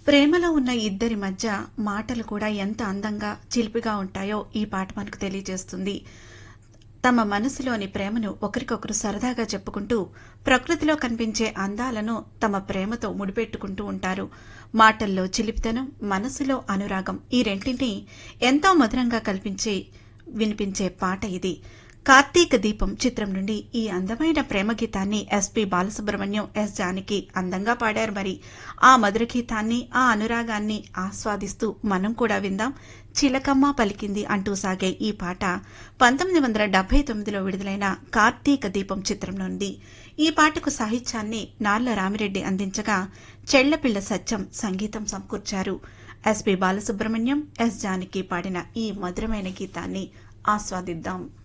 ప్రేమలో ఉన్న ఇద్దరి మధ్య మాటలు కూడా ఎంత అందంగా చిలిపిగా ఉంటాయో ఈ పాట మనకు తెలియజేస్తుంది తమ మనసులోని ప్రేమను ఒకరికొకరు సరదాగా చెప్పుకుంటూ ప్రకృతిలో కనిపించే అందాలను తమ ప్రేమతో ముడిపెట్టుకుంటూ ఉంటారు మాటల్లో చిలిపితనం మనసులో అనురాగం ఈ రెంటిని ఎంతో మధురంగా కల్పించి వినిపించే పాట ఇది కార్తీక దీపం చిత్రం నుండి ఈ అందమైన ప్రేమ గీతాన్ని ఎస్పి బాలసుబ్రహ్మణ్యం ఎస్ జానకి అందంగా పాడారు మరి ఆ మధుర గీతాన్ని ఆ అనురాగాన్ని ఆస్వాదిస్తూ మనం కూడా విందాం చిలకమ్మ పలికింది అంటూ సాగే ఈ పాట పంతొమ్మిది వందల డెబ్బై తొమ్మిదిలో విడుదలైన కార్తీక దీపం చిత్రం నుండి ఈ పాటకు సాహిత్యాన్ని నార్ల రామిరెడ్డి అందించగా చెళ్లపిళ్ల సత్యం సంగీతం సమకూర్చారు ఎస్పి బాలసుబ్రహ్మణ్యం ఎస్ జానకి పాడిన ఈ మధురమైన గీతాన్ని ఆస్వాదిద్దాం